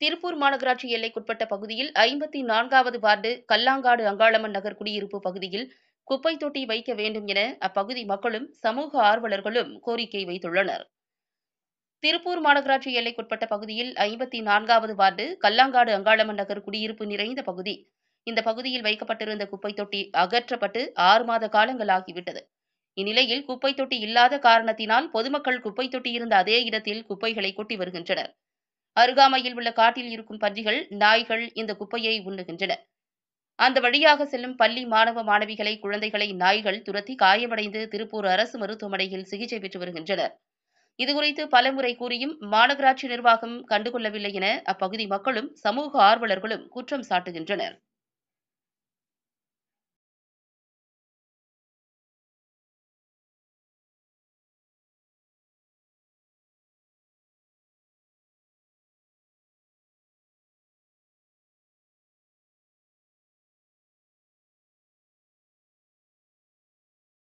திருப்பூர் மாநகராட்சி எல்லைக்குட்பட்ட பகுதியில் ஐம்பத்தி நான்காவது வார்டு கல்லாங்காடு அங்காளம்மன் நகர் குடியிருப்பு பகுதியில் குப்பை தொட்டி வைக்க வேண்டும் என அப்பகுதி மக்களும் சமூக ஆர்வலர்களும் கோரிக்கை வைத்துள்ளனர் திருப்பூர் மாநகராட்சி எல்லைக்குட்பட்ட பகுதியில் ஐம்பத்தி நான்காவது வார்டு கல்லாங்காடு அங்காளம்மன் நகர் குடியிருப்பு நிறைந்த பகுதி இந்த பகுதியில் வைக்கப்பட்டிருந்த குப்பை தொட்டி அகற்றப்பட்டு ஆறு மாத காலங்களாகிவிட்டது இந்நிலையில் குப்பை தொட்டி இல்லாத காரணத்தினால் பொதுமக்கள் குப்பை தொட்டி இருந்த அதே இடத்தில் குப்பைகளை கொட்டி வருகின்றனர் அருகாமையில் உள்ள காட்டில் இருக்கும் பன்றிகள் நாய்கள் இந்த குப்பையை உண்ணுகின்றன அந்த வழியாக செல்லும் பள்ளி மாணவ மாணவிகளை குழந்தைகளை நாய்கள் துரத்தி காயமடைந்து திருப்பூர் அரசு மருத்துவமனையில் சிகிச்சை பெற்று வருகின்றனர் இதுகுறித்து பலமுறை கூறியும் மாநகராட்சி நிர்வாகம் கண்டுகொள்ளவில்லை என அப்பகுதி மக்களும் சமூக ஆர்வலர்களும் குற்றம் சாட்டுகின்றனர்